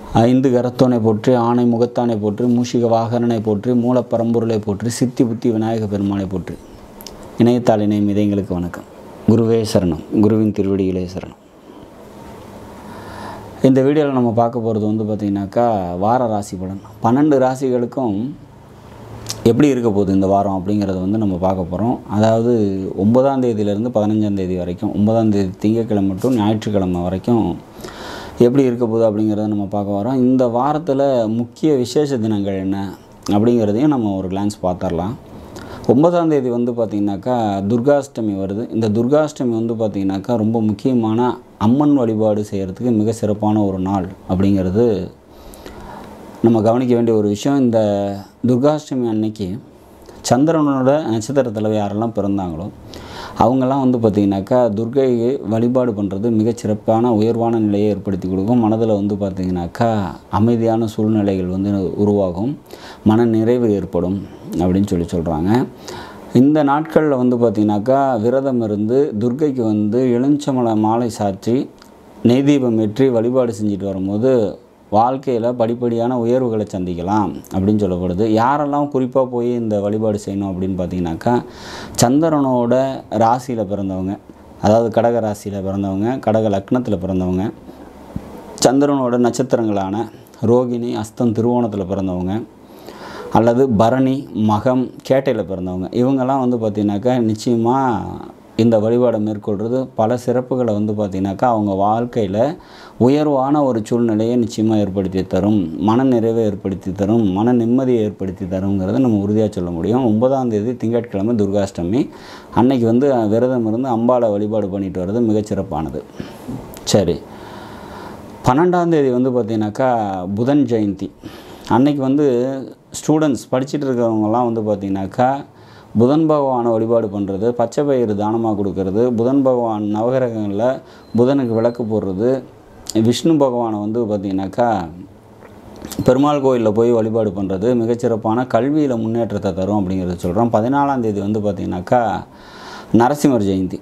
ஐந்து கரத்தோனை போற்றி ஆணை முகத்தானை போற்றி மூஷிக வாகனனை போற்றி மூலப்பரம்பொருளை போற்றி சித்தி புத்தி விநாயக பெருமானை போற்றி இணையத்தாள் இணையம் இதயங்களுக்கு வணக்கம் குருவே சரணம் குருவின் திருவடிகளே சரணம் இந்த வீடியோவில் நம்ம பார்க்க போகிறது வந்து பார்த்திங்கனாக்கா வார ராசி பலன் பன்னெண்டு ராசிகளுக்கும் எப்படி இருக்க போகுது இந்த வாரம் அப்படிங்கிறத வந்து நம்ம பார்க்க போகிறோம் அதாவது ஒன்பதாம் தேதியிலேருந்து பதினஞ்சாம் தேதி வரைக்கும் ஒன்பதாம் தேதி திங்கட்கிழமை டு ஞாயிற்றுக்கிழமை வரைக்கும் எப்படி இருக்க போகுது அப்படிங்கிறத நம்ம பார்க்க வரோம் இந்த வாரத்தில் முக்கிய விசேஷ தினங்கள் என்ன அப்படிங்கிறதையும் நம்ம ஒரு கிளான்ஸ் பார்த்துடலாம் ஒன்பதாம் தேதி வந்து பார்த்திங்கனாக்கா துர்காஷ்டமி வருது இந்த துர்காஷ்டமி வந்து பார்த்திங்கனாக்கா ரொம்ப முக்கியமான அம்மன் வழிபாடு செய்கிறதுக்கு மிக சிறப்பான ஒரு நாள் அப்படிங்கிறது நம்ம கவனிக்க வேண்டிய ஒரு விஷயம் இந்த துர்காஷ்டமி அன்னைக்கு சந்திரனோட நட்சத்திரத்தில் யாரெல்லாம் பிறந்தாங்களோ அவங்கெல்லாம் வந்து பார்த்திங்கனாக்கா துர்கையை வழிபாடு பண்ணுறது மிகச்சிறப்பான உயர்வான நிலையை ஏற்படுத்தி கொடுக்கும் மனதில் வந்து பார்த்திங்கனாக்கா அமைதியான சூழ்நிலைகள் வந்து உருவாகும் மன நிறைவு ஏற்படும் அப்படின்னு சொல்லி சொல்கிறாங்க இந்த நாட்களில் வந்து பார்த்திங்கனாக்கா விரதம் இருந்து துர்கைக்கு வந்து எலுமிச்சமலை மாலை சாற்றி நெய் தீபம் ஏற்றி வழிபாடு செஞ்சுட்டு வரும்போது வாழ்க்கையில் படிப்படியான உயர்வுகளை சந்திக்கலாம் அப்படின்னு சொல்லப்படுது யாரெல்லாம் குறிப்பாக போய் இந்த வழிபாடு செய்யணும் அப்படின்னு பார்த்தீங்கன்னாக்கா சந்திரனோட ராசியில் பிறந்தவங்க அதாவது கடக ராசியில் பிறந்தவங்க கடக லக்னத்தில் பிறந்தவங்க சந்திரனோட நட்சத்திரங்களான ரோகிணி அஸ்தம் திருவோணத்தில் பிறந்தவங்க அல்லது பரணி மகம் கேட்டையில் பிறந்தவங்க இவங்கெல்லாம் வந்து பார்த்திங்கனாக்கா நிச்சயமாக இந்த வழிபாடை மேற்கொள்கிறது பல சிறப்புகளை வந்து பார்த்திங்கனாக்கா அவங்க வாழ்க்கையில் உயர்வான ஒரு சூழ்நிலையை நிச்சயமாக ஏற்படுத்தி தரும் மன நிறைவை ஏற்படுத்தி தரும் மன நிம்மதியை ஏற்படுத்தி தருங்கிறத நம்ம உறுதியாக சொல்ல முடியும் ஒன்பதாம் தேதி திங்கட்கிழமை துர்காஷ்டமி அன்னைக்கு வந்து விரதம் இருந்து அம்பாளை வழிபாடு பண்ணிட்டு வர்றது மிகச்சிறப்பானது சரி பன்னெண்டாம் தேதி வந்து பார்த்திங்கனாக்கா புதன் ஜெயந்தி அன்னைக்கு வந்து ஸ்டூடெண்ட்ஸ் படிச்சுட்டு இருக்கிறவங்கலாம் வந்து பார்த்திங்கனாக்கா புதன் பகவானை வழிபாடு பண்ணுறது பச்சை பயிறு தானமாக கொடுக்கறது புதன் பகவான் நவகிரகங்களில் புதனுக்கு விளக்கு போடுறது விஷ்ணு பகவானை வந்து பார்த்திங்கனாக்கா பெருமாள் கோயிலில் போய் வழிபாடு பண்ணுறது மிகச்சிறப்பான கல்வியில் முன்னேற்றத்தை தரும் அப்படிங்கிறத சொல்கிறோம் பதினாலாம் தேதி வந்து பார்த்திங்கனாக்கா நரசிம்மர் ஜெயந்தி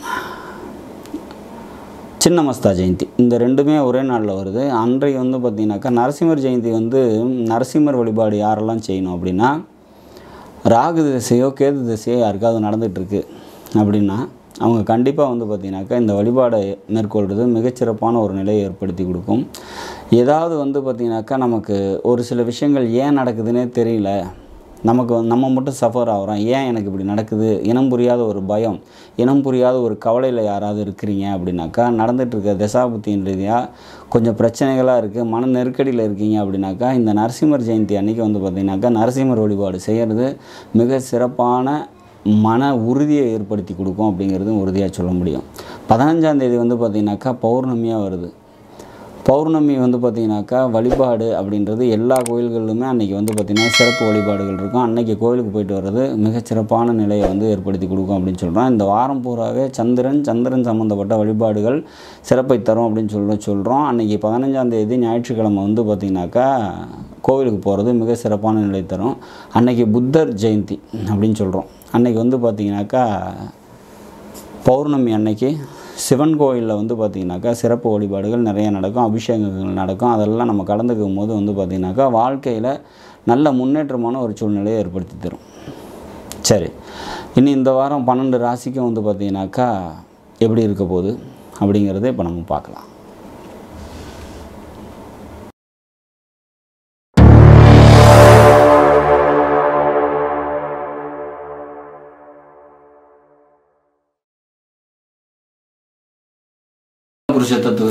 சின்னமஸ்தா ஜெயந்தி இந்த ரெண்டுமே ஒரே நாளில் வருது அன்றைக்கு வந்து பார்த்திங்கனாக்கா நரசிம்மர் ஜெயந்தி வந்து நரசிம்மர் வழிபாடு யாரெல்லாம் செய்யணும் அப்படின்னா ராகு திசையோ கேது திசையோ யாருக்காவது நடந்துகிட்ருக்கு அப்படின்னா அவங்க கண்டிப்பாக வந்து பார்த்திங்கனாக்கா இந்த வழிபாடை மேற்கொள்கிறது மிகச்சிறப்பான ஒரு நிலையை ஏற்படுத்தி கொடுக்கும் ஏதாவது வந்து பார்த்திங்கனாக்கா நமக்கு ஒரு சில விஷயங்கள் ஏன் நடக்குதுன்னே தெரியல நமக்கு வந்து- நம்ம மட்டும் சஃபர் ஆகிறோம் ஏன் எனக்கு இப்படி நடக்குது இனம் புரியாத ஒரு பயம் இனம் புரியாத ஒரு கவலையில் யாராவது இருக்கிறீங்க அப்படின்னாக்கா நடந்துட்டு இருக்க தசாபுத்தியின் ரீதியாக கொஞ்சம் பிரச்சனைகளாக இருக்குது மன நெருக்கடியில் இருக்கீங்க அப்படின்னாக்கா இந்த நரசிம்மர் ஜெயந்தி அன்னைக்கு வந்து பார்த்திங்கனாக்கா நரசிம்மர் வழிபாடு செய்கிறது மிக சிறப்பான மன உறுதியை ஏற்படுத்தி கொடுக்கும் அப்படிங்கிறது உறுதியாக சொல்ல முடியும் பதினஞ்சாம் தேதி வந்து பார்த்திங்கனாக்கா பௌர்ணமியாக வருது பௌர்ணமி வந்து பார்த்திங்கனாக்கா வழிபாடு அப்படின்றது எல்லா கோயில்களிலுமே அன்றைக்கி வந்து பார்த்திங்கன்னா சிறப்பு வழிபாடுகள் இருக்கும் அன்றைக்கி கோயிலுக்கு போயிட்டு வர்றது மிகச்சிறப்பான நிலையை வந்து ஏற்படுத்தி கொடுக்கும் அப்படின்னு சொல்கிறோம் இந்த வாரம் பூராவே சந்திரன் சந்திரன் சம்மந்தப்பட்ட வழிபாடுகள் சிறப்பை தரும் அப்படின்னு சொல்ல சொல்கிறோம் அன்றைக்கி பதினஞ்சாம் தேதி ஞாயிற்றுக்கிழமை வந்து பார்த்திங்கனாக்கா கோவிலுக்கு போகிறது மிக சிறப்பான நிலை தரும் அன்னைக்கு புத்தர் ஜெயந்தி அப்படின்னு சொல்கிறோம் அன்னைக்கு வந்து பார்த்திங்கனாக்கா பௌர்ணமி அன்னைக்கு சிவன் கோயிலில் வந்து பார்த்திங்கனாக்கா சிறப்பு வழிபாடுகள் நிறைய நடக்கும் அபிஷேகங்கள் நடக்கும் அதெல்லாம் நம்ம கலந்துக்கும் போது வந்து பார்த்திங்கனாக்கா வாழ்க்கையில் நல்ல முன்னேற்றமான ஒரு சூழ்நிலையை ஏற்படுத்தி தரும் சரி இனி இந்த வாரம் பன்னெண்டு ராசிக்கும் வந்து பார்த்திங்கனாக்கா எப்படி இருக்க போகுது அப்படிங்கிறத இப்போ நம்ம பார்க்கலாம் புருஷத்தத்துவ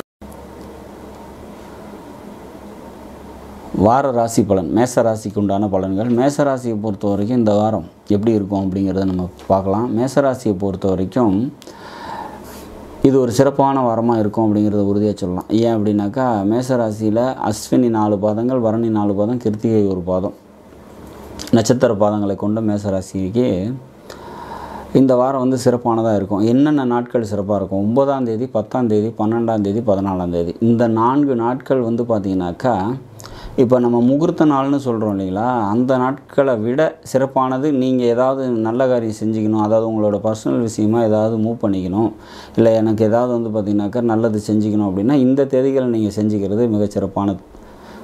வார ராசி பலன் மேச ராசிக்கு உண்டான பலன்கள் மேச ராசியை பொறுத்த வரைக்கும் இந்த வாரம் எப்படி இருக்கும் அப்படிங்கிறத நம்ம பார்க்கலாம் மேச ராசியை பொறுத்த வரைக்கும் இது ஒரு சிறப்பான வாரமாக இருக்கும் அப்படிங்கிறத உறுதியாக சொல்லலாம் ஏன் அப்படின்னாக்கா மேச ராசியில் அஸ்வினி நாலு பாதங்கள் பரணி நாலு பாதம் கிருத்திகை ஒரு பாதம் நட்சத்திர பாதங்களை கொண்ட மேச ராசிக்கு இந்த வாரம் வந்து சிறப்பானதாக இருக்கும் என்னென்ன நாட்கள் சிறப்பாக இருக்கும் ஒன்பதாம் தேதி பத்தாம் தேதி பன்னெண்டாம் தேதி பதினாலாம் தேதி இந்த நான்கு நாட்கள் வந்து பார்த்திங்கனாக்கா இப்போ நம்ம முகூர்த்த நாள்னு சொல்கிறோம் இல்லைங்களா அந்த நாட்களை விட சிறப்பானது நீங்கள் ஏதாவது நல்ல காரியம் செஞ்சுக்கணும் அதாவது உங்களோட பர்சனல் விஷயமா ஏதாவது மூவ் பண்ணிக்கணும் இல்லை எனக்கு ஏதாவது வந்து பார்த்திங்கனாக்கா நல்லது செஞ்சுக்கணும் அப்படின்னா இந்த தேதிகளை நீங்கள் செஞ்சுக்கிறது மிகச்சிறப்பானது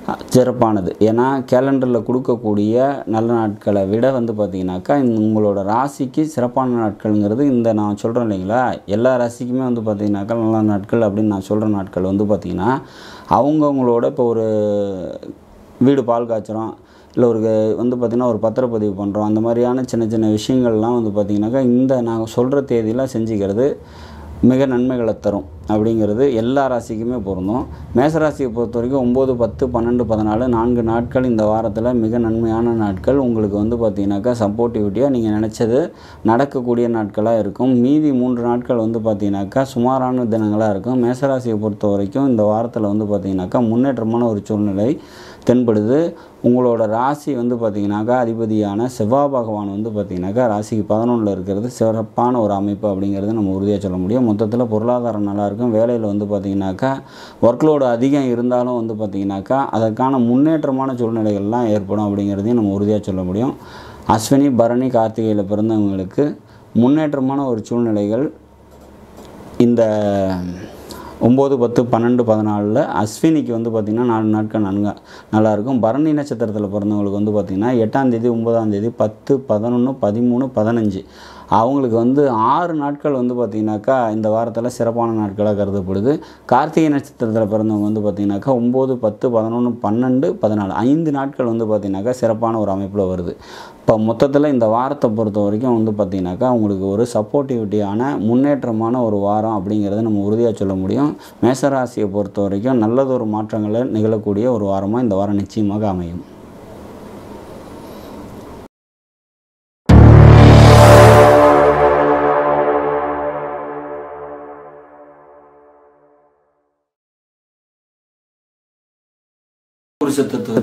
சிறப்பானது ஏன்னா கேலண்டரில் கொடுக்கக்கூடிய நல்ல நாட்களை விட வந்து பார்த்திங்கனாக்கா இந்த உங்களோட ராசிக்கு சிறப்பான நாட்கள்ங்கிறது இந்த நான் சொல்கிறேன் இல்லைங்களா எல்லா ராசிக்குமே வந்து பார்த்திங்கனாக்கா நல்ல நாட்கள் அப்படின்னு நான் சொல்கிற நாட்கள் வந்து பார்த்திங்கன்னா அவங்கவுங்களோட இப்போ ஒரு வீடு பால் காய்ச்சுறோம் இல்லை ஒரு வந்து பார்த்திங்கன்னா ஒரு பத்திரப்பதிவு பண்ணுறோம் அந்த மாதிரியான சின்ன சின்ன விஷயங்கள்லாம் வந்து பார்த்திங்கனாக்கா இந்த நான் சொல்கிற தேதியெலாம் செஞ்சுக்கிறது மிக நன்மைகளை தரும் அப்படிங்கிறது எல்லா ராசிக்குமே பொருந்தும் மேசராசியை பொறுத்த வரைக்கும் ஒம்பது பத்து பன்னெண்டு பதினாலு நான்கு நாட்கள் இந்த வாரத்தில் மிக நன்மையான நாட்கள் உங்களுக்கு வந்து பார்த்திங்கனாக்கா சப்போர்ட்டிவிட்டியாக நீங்கள் நினச்சது நடக்கக்கூடிய நாட்களாக இருக்கும் மீதி மூன்று நாட்கள் வந்து பார்த்திங்கனாக்கா சுமாரான தினங்களாக இருக்கும் மேசராசியை பொறுத்த வரைக்கும் இந்த வாரத்தில் வந்து பார்த்திங்கனாக்கா முன்னேற்றமான ஒரு சூழ்நிலை தென்படுது உங்களோட ராசி வந்து பார்த்திங்கனாக்கா அதிபதியான செவ்வாய் பகவான் வந்து பார்த்திங்கனாக்கா ராசிக்கு பதினொன்றில் இருக்கிறது சிறப்பான ஒரு அமைப்பு அப்படிங்கிறது நம்ம உறுதியாக சொல்ல முடியும் மொத்தத்தில் பொருளாதாரம் நல்லாயிருக்கும் வேலையில் வந்து பார்த்திங்கனாக்கா ஒர்க்லோடு அதிகம் இருந்தாலும் வந்து பார்த்திங்கனாக்கா அதற்கான முன்னேற்றமான சூழ்நிலைகள்லாம் ஏற்படும் அப்படிங்கிறதையும் நம்ம உறுதியாக சொல்ல முடியும் அஸ்வினி பரணி கார்த்திகையில் பிறந்தவங்களுக்கு முன்னேற்றமான ஒரு சூழ்நிலைகள் இந்த ஒம்பது பத்து பன்னெண்டு பதினாலில் அஸ்வினிக்கு வந்து பார்த்திங்கன்னா நாலு நாட்கள் நன்க நல்லாயிருக்கும் பரணி நட்சத்திரத்தில் பிறந்தவங்களுக்கு வந்து பார்த்திங்கன்னா எட்டாம் தேதி ஒம்பதாம் தேதி பத்து பதினொன்று பதிமூணு பதினஞ்சு அவங்களுக்கு வந்து ஆறு நாட்கள் வந்து பார்த்திங்கனாக்கா இந்த வாரத்தில் சிறப்பான நாட்களாக கருதப்படுது கார்த்திகை நட்சத்திரத்தில் பிறந்தவங்க வந்து பார்த்திங்கனாக்கா ஒம்பது பத்து பதினொன்று பன்னெண்டு பதினாலு ஐந்து நாட்கள் வந்து பார்த்திங்கனாக்கா சிறப்பான ஒரு அமைப்பில் வருது இப்போ மொத்தத்தில் இந்த வாரத்தை பொறுத்த வரைக்கும் வந்து பார்த்திங்கனாக்கா உங்களுக்கு ஒரு சப்போர்ட்டிவிட்டியான முன்னேற்றமான ஒரு வாரம் அப்படிங்கிறத நம்ம உறுதியாக சொல்ல முடியும் மேசராசியை பொறுத்த வரைக்கும் நல்லதொரு மாற்றங்களை நிகழக்கூடிய ஒரு வாரமாக இந்த வாரம் நிச்சயமாக அமையும் புருஷ தத்துவ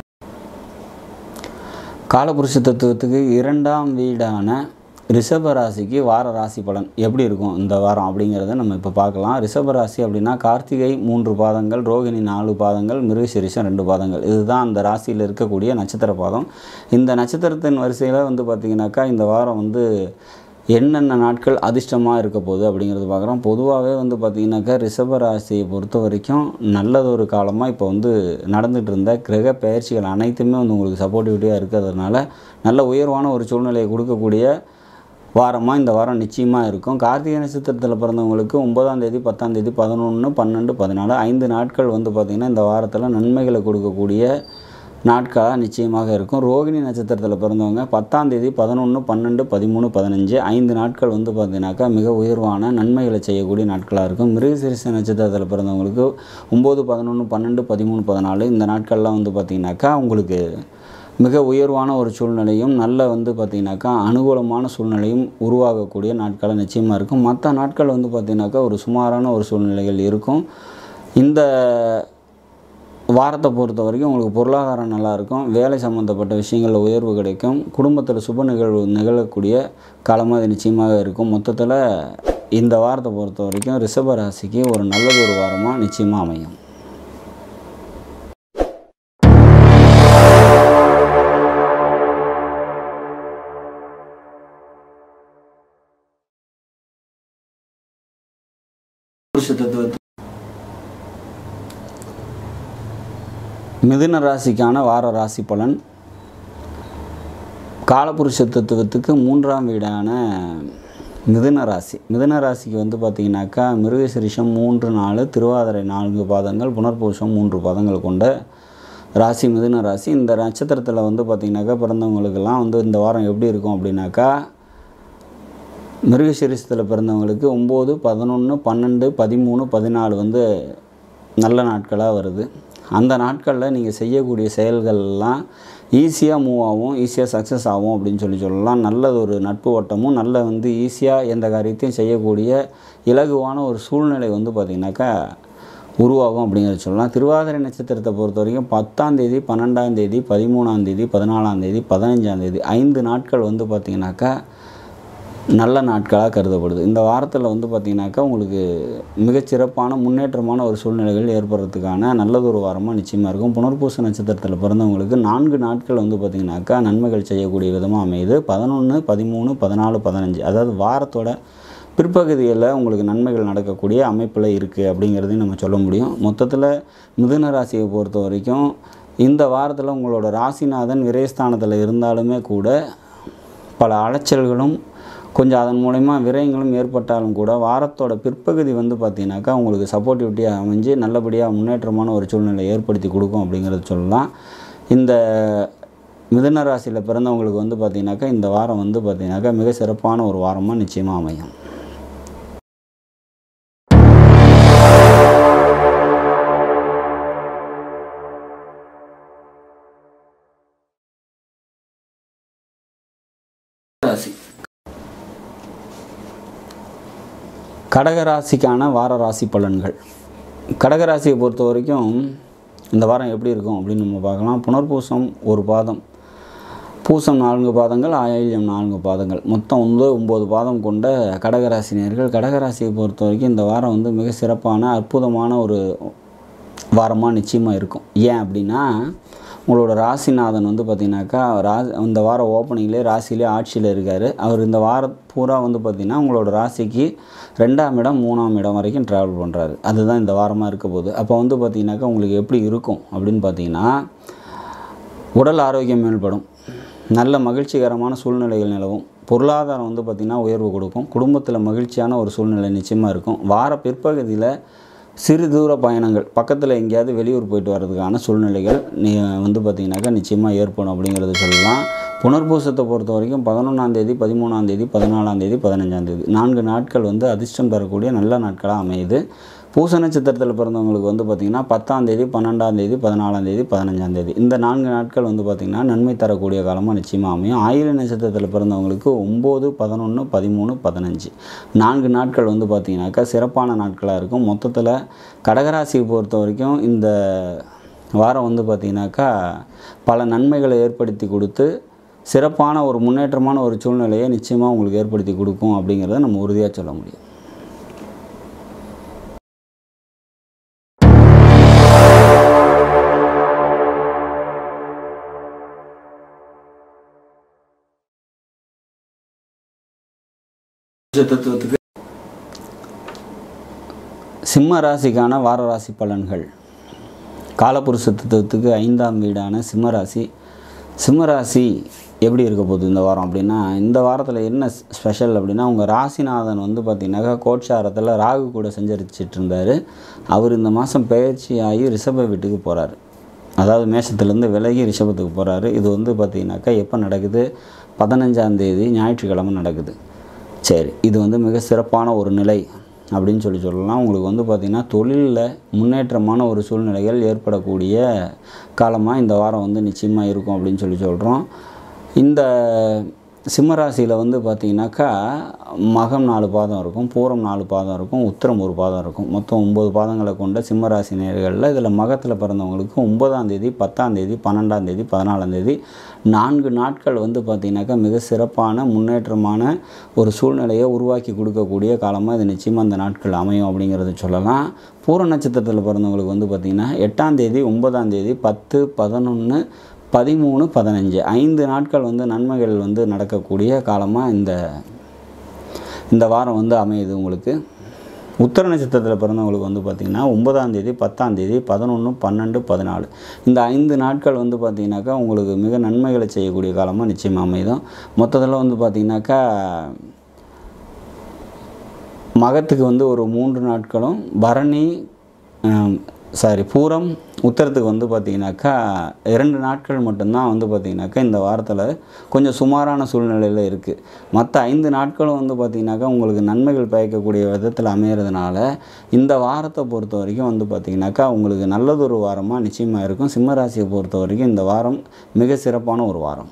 காலபுருஷ தத்துவத்துக்கு இரண்டாம் வீடான ரிஷப ராசிக்கு வார ராசி பலன் எப்படி இருக்கும் இந்த வாரம் அப்படிங்கிறத நம்ம இப்போ பார்க்கலாம் ரிஷப ராசி அப்படின்னா கார்த்திகை மூன்று பாதங்கள் ரோகிணி நாலு பாதங்கள் மிருகசிரிஷம் ரெண்டு பாதங்கள் இதுதான் அந்த ராசியில் இருக்கக்கூடிய நட்சத்திர பாதம் இந்த நட்சத்திரத்தின் வரிசையில் வந்து பார்த்திங்கனாக்கா இந்த வாரம் வந்து என்னென்ன நாட்கள் அதிர்ஷ்டமாக இருக்க போகுது அப்படிங்கிறது பார்க்குறோம் பொதுவாகவே வந்து பார்த்திங்கனாக்கா ரிஷப ராசியை பொறுத்த வரைக்கும் நல்லதொரு காலமாக இப்போ வந்து நடந்துகிட்டு இருந்த கிரக பயிற்சிகள் அனைத்துமே வந்து உங்களுக்கு சப்போர்ட்டிவிட்டியாக இருக்கிறதுனால நல்ல உயர்வான ஒரு சூழ்நிலையை கொடுக்கக்கூடிய வாரமாக இந்த வாரம் நிச்சயமாக இருக்கும் கார்த்திகை நட்சத்திரத்தில் பிறந்தவங்களுக்கு ஒன்பதாம் தேதி பத்தாம் தேதி பதினொன்று பன்னெண்டு பதினாலு ஐந்து நாட்கள் வந்து பார்த்திங்கன்னா இந்த வாரத்தில் நன்மைகளை கொடுக்கக்கூடிய நாட்களாக நிச்சயமாக இருக்கும் ரோகிணி நட்சத்திரத்தில் பிறந்தவங்க பத்தாம் தேதி பதினொன்று பன்னெண்டு பதிமூணு பதினஞ்சு ஐந்து நாட்கள் வந்து பார்த்தீங்கன்னாக்கா மிக உயர்வான நன்மைகளை செய்யக்கூடிய நாட்களாக இருக்கும் மிருகசிரிச நட்சத்திரத்தில் பிறந்தவங்களுக்கு ஒம்பது பதினொன்று பன்னெண்டு பதிமூணு பதினாலு இந்த நாட்கள்லாம் வந்து பார்த்திங்கனாக்கா உங்களுக்கு மிக உயர்வான ஒரு சூழ்நிலையும் நல்ல வந்து பார்த்திங்கனாக்கா அனுகூலமான சூழ்நிலையும் உருவாகக்கூடிய நாட்களாக நிச்சயமாக இருக்கும் மற்ற நாட்கள் வந்து பார்த்திங்கனாக்கா ஒரு சுமாரான ஒரு சூழ்நிலைகள் இருக்கும் இந்த வாரத்தை பொறுத்த வரைக்கும் உங்களுக்கு பொருளாதாரம் நல்லாயிருக்கும் வேலை சம்மந்தப்பட்ட விஷயங்களில் உயர்வு கிடைக்கும் குடும்பத்தில் சுப நிகழ்வு நிகழக்கூடிய காலமாக இது நிச்சயமாக இருக்கும் மொத்தத்தில் இந்த வாரத்தை பொறுத்த வரைக்கும் ரிஷப ராசிக்கு ஒரு நல்லது ஒரு வாரமாக நிச்சயமாக அமையும் புருஷ தத்துவத்தை மிதுன ராசிக்கான வார ராசி பலன் காலபுருஷ தத்துவத்துக்கு மூன்றாம் வீடான மிதுன ராசி மிதுன ராசிக்கு வந்து பார்த்திங்கனாக்கா மிருகசிரிஷம் மூன்று நாலு திருவாதிரை நான்கு பாதங்கள் புனர்பூஷம் மூன்று பாதங்கள் கொண்ட ராசி மிதுன ராசி இந்த நட்சத்திரத்தில் வந்து பார்த்திங்கனாக்கா பிறந்தவங்களுக்கெல்லாம் வந்து இந்த வாரம் எப்படி இருக்கும் அப்படின்னாக்கா மிருகசிரிசத்தில் பிறந்தவங்களுக்கு ஒம்பது பதினொன்று பன்னெண்டு பதிமூணு பதினாலு வந்து நல்ல நாட்களாக வருது அந்த நாட்களில் நீங்கள் செய்யக்கூடிய செயல்கள்லாம் ஈஸியாக மூவ் ஆகும் ஈஸியாக சக்ஸஸ் ஆகும் அப்படின்னு சொல்லி சொல்லலாம் நல்ல ஒரு நட்பு வட்டமும் நல்ல வந்து ஈஸியாக எந்த காரியத்தையும் செய்யக்கூடிய இலகுவான ஒரு சூழ்நிலை வந்து பார்த்திங்கனாக்கா உருவாகும் அப்படிங்கிறத சொல்லலாம் திருவாதிரை நட்சத்திரத்தை பொறுத்த வரைக்கும் பத்தாம் தேதி பன்னெண்டாம் தேதி பதிமூணாம் தேதி பதினாலாம் தேதி பதினஞ்சாம் தேதி ஐந்து நாட்கள் வந்து பார்த்திங்கனாக்கா நல்ல நாட்களாக கருதப்படுது இந்த வாரத்தில் வந்து பார்த்திங்கனாக்கா உங்களுக்கு மிகச்சிறப்பான முன்னேற்றமான ஒரு சூழ்நிலைகள் ஏற்படுறதுக்கான நல்லதொரு வாரமாக நிச்சயமாக இருக்கும் புனர்பூச நட்சத்திரத்தில் பிறந்தவங்களுக்கு நான்கு நாட்கள் வந்து பார்த்திங்கனாக்கா நன்மைகள் செய்யக்கூடிய விதமாக அமையுது பதினொன்று பதிமூணு பதினாலு பதினஞ்சு அதாவது வாரத்தோட பிற்பகுதியில் உங்களுக்கு நன்மைகள் நடக்கக்கூடிய அமைப்பில் இருக்குது அப்படிங்கிறதையும் நம்ம சொல்ல முடியும் மொத்தத்தில் மிதுன ராசியை பொறுத்த வரைக்கும் இந்த வாரத்தில் உங்களோட ராசிநாதன் விரயஸ்தானத்தில் இருந்தாலுமே கூட பல அலைச்சல்களும் கொஞ்சம் அதன் மூலயமா விரயங்களும் ஏற்பட்டாலும் கூட வாரத்தோட பிற்பகுதி வந்து பார்த்தீங்கன்னாக்கா உங்களுக்கு சப்போர்ட்டிவிட்டியாக அமைஞ்சு நல்லபடியாக முன்னேற்றமான ஒரு சூழ்நிலை ஏற்படுத்தி கொடுக்கும் அப்படிங்கிறத சொல்லலாம் இந்த மிதுன ராசியில் பிறந்தவங்களுக்கு வந்து பார்த்திங்கனாக்கா இந்த வாரம் வந்து பார்த்திங்கனாக்கா மிக சிறப்பான ஒரு வாரமாக நிச்சயமாக அமையும் ராசி கடகராசிக்கான வார ராசி பலன்கள் கடகராசியை பொறுத்த வரைக்கும் இந்த வாரம் எப்படி இருக்கும் அப்படின்னு நம்ம பார்க்கலாம் புனர்பூசம் ஒரு பாதம் பூசம் நான்கு பாதங்கள் ஆயில்யம் நான்கு பாதங்கள் மொத்தம் ஒன்பது ஒம்பது பாதம் கொண்ட கடகராசினியர்கள் கடகராசியை பொறுத்த வரைக்கும் இந்த வாரம் வந்து மிக சிறப்பான அற்புதமான ஒரு வாரமாக நிச்சயமாக இருக்கும் ஏன் அப்படின்னா உங்களோட ராசிநாதன் வந்து பார்த்திங்கனாக்கா ரா இந்த வாரம் ஓப்பனிங்லேயே ராசியிலே ஆட்சியில் இருக்கார் அவர் இந்த வாரம் பூரா வந்து பார்த்திங்கன்னா உங்களோட ராசிக்கு ரெண்டாம் இடம் மூணாம் இடம் வரைக்கும் ட்ராவல் பண்ணுறாரு அதுதான் இந்த வாரமாக இருக்க போகுது அப்போ வந்து பார்த்திங்கனாக்கா உங்களுக்கு எப்படி இருக்கும் அப்படின்னு பார்த்தீங்கன்னா உடல் ஆரோக்கியம் மேம்படும் நல்ல மகிழ்ச்சிகரமான சூழ்நிலைகள் நிலவும் பொருளாதாரம் வந்து பார்த்திங்கன்னா உயர்வு கொடுக்கும் குடும்பத்தில் மகிழ்ச்சியான ஒரு சூழ்நிலை நிச்சயமாக இருக்கும் வார பிற்பகுதியில் சிறு தூர பயணங்கள் பக்கத்தில் எங்கேயாவது வெளியூர் போயிட்டு வர்றதுக்கான சூழ்நிலைகள் நீ வந்து பார்த்திங்கனாக்கா நிச்சயமாக ஏற்படும் அப்படிங்கிறத சொல்லலாம் புனர்பூசத்தை பொறுத்த வரைக்கும் பதினொன்றாந்தேதி பதிமூணாந்தேதி பதினாலாந்தேதி பதினஞ்சாந்தேதி நான்கு நாட்கள் வந்து அதிர்ஷ்டம் தரக்கூடிய நல்ல நாட்களாக அமையுது பூச நட்சத்திரத்தில் பிறந்தவங்களுக்கு வந்து பார்த்திங்கன்னா பத்தாந்தேதி பன்னெண்டாந்தேதி பதினாலாந்தேதி பதினஞ்சாந்தேதி இந்த நான்கு நாட்கள் வந்து பார்த்திங்கன்னா நன்மை தரக்கூடிய காலமாக நிச்சயமாக அமையும் ஆயில நட்சத்திரத்தில் பிறந்தவங்களுக்கு ஒம்பது பதினொன்று பதிமூணு பதினஞ்சு நான்கு நாட்கள் வந்து பார்த்திங்கனாக்கா சிறப்பான நாட்களாக இருக்கும் மொத்தத்தில் கடகராசியை பொறுத்த வரைக்கும் இந்த வாரம் வந்து பார்த்திங்கனாக்கா பல நன்மைகளை ஏற்படுத்தி கொடுத்து சிறப்பான ஒரு முன்னேற்றமான ஒரு சூழ்நிலையை நிச்சயமாக உங்களுக்கு ஏற்படுத்தி கொடுக்கும் அப்படிங்கிறத நம்ம உறுதியாக சொல்ல முடியும் தத்துவத்துக்கு சிம்ம ராசிக்கான வார ராசி பலன்கள் காலபுருஷ தத்துவத்துக்கு ஐந்தாம் வீடான சிம்ம ராசி சிம்ம ராசி எப்படி இருக்க போகுது இந்த வாரம் அப்படின்னா இந்த வாரத்தில் என்ன ஸ்பெஷல் அப்படின்னா உங்கள் ராசிநாதன் வந்து பார்த்திங்கனாக்கா கோட்சாரத்தில் ராகு கூட செஞ்சரிச்சிட்டு இருந்தார் அவர் இந்த மாதம் பயிற்சி ஆகி ரிஷப வீட்டுக்கு போகிறாரு அதாவது மேஷத்துலேருந்து விலகி ரிஷபத்துக்கு போகிறாரு இது வந்து பார்த்திங்கனாக்கா எப்போ நடக்குது பதினஞ்சாம் தேதி ஞாயிற்றுக்கிழமை நடக்குது சரி இது வந்து மிக சிறப்பான ஒரு நிலை அப்படின்னு சொல்லி சொல்லலாம் உங்களுக்கு வந்து பார்த்திங்கன்னா தொழிலில் முன்னேற்றமான ஒரு சூழ்நிலைகள் ஏற்படக்கூடிய காலமாக இந்த வாரம் வந்து நிச்சயமாக இருக்கும் அப்படின்னு சொல்லி சொல்கிறோம் இந்த சிம்மராசியில் வந்து பார்த்திங்கனாக்கா மகம் நாலு பாதம் இருக்கும் பூரம் நாலு பாதம் இருக்கும் உத்திரம் ஒரு பாதம் இருக்கும் மொத்தம் ஒம்பது பாதங்களை கொண்ட சிம்மராசி நேர்களில் இதில் மகத்தில் பிறந்தவங்களுக்கு ஒன்பதாம் தேதி பத்தாம் தேதி பன்னெண்டாம் தேதி பதினாலாம் தேதி நான்கு நாட்கள் வந்து பார்த்திங்கனாக்கா மிக சிறப்பான முன்னேற்றமான ஒரு சூழ்நிலையை உருவாக்கி கொடுக்கக்கூடிய காலமாக இது நிச்சயமாக அந்த நாட்கள் அமையும் அப்படிங்கிறத சொல்லலாம் பூர நட்சத்திரத்தில் பிறந்தவங்களுக்கு வந்து பார்த்திங்கன்னா எட்டாம் தேதி ஒன்பதாம் தேதி பத்து பதினொன்று பதிமூணு பதினஞ்சு ஐந்து நாட்கள் வந்து நன்மைகள் வந்து நடக்கக்கூடிய காலமாக இந்த இந்த வாரம் வந்து அமையுது உங்களுக்கு உத்தர நட்சத்திரத்தில் பிறந்தவங்களுக்கு வந்து பார்த்திங்கன்னா ஒன்பதாம் தேதி பத்தாம் தேதி பதினொன்று பன்னெண்டு பதினாலு இந்த ஐந்து நாட்கள் வந்து பார்த்திங்கனாக்கா உங்களுக்கு மிக நன்மைகளை செய்யக்கூடிய காலமாக நிச்சயமாக அமையுதும் மொத்தத்தில் வந்து பார்த்திங்கனாக்கா மகத்துக்கு வந்து ஒரு மூன்று நாட்களும் பரணி சாரி பூரம் உத்தரத்துக்கு வந்து பார்த்திங்கனாக்கா இரண்டு நாட்கள் மட்டும்தான் வந்து பார்த்திங்கனாக்கா இந்த வாரத்தில் கொஞ்சம் சுமாரான சூழ்நிலையில் இருக்குது மற்ற ஐந்து நாட்களும் வந்து பார்த்திங்கனாக்கா உங்களுக்கு நன்மைகள் பயக்கக்கூடிய விதத்தில் அமையிறதுனால இந்த வாரத்தை பொறுத்த வரைக்கும் வந்து பார்த்திங்கனாக்கா உங்களுக்கு நல்லதொரு வாரமாக நிச்சயமாக இருக்கும் சிம்மராசியை பொறுத்த வரைக்கும் இந்த வாரம் மிக சிறப்பான ஒரு வாரம்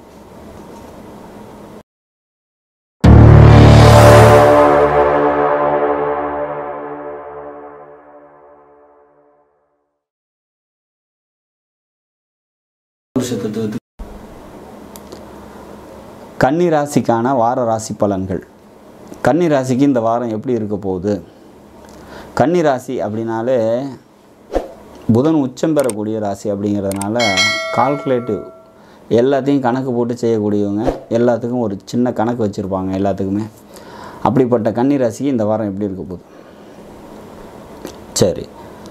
கன்னி ராசிக்கான வார ராசி பலன்கள் கன்னி ராசிக்கு இந்த வாரம் எப்படி இருக்க போகுது கன்னி ராசி அப்படின்னாலே புதன் உச்சம் பெறக்கூடிய ராசி அப்படிங்கிறதுனால கால்குலேட்டிவ் எல்லாத்தையும் கணக்கு போட்டு செய்யக்கூடியவங்க எல்லாத்துக்கும் ஒரு சின்ன கணக்கு வச்சுருப்பாங்க எல்லாத்துக்குமே அப்படிப்பட்ட கன்னி ராசிக்கு இந்த வாரம் எப்படி இருக்க போகுது சரி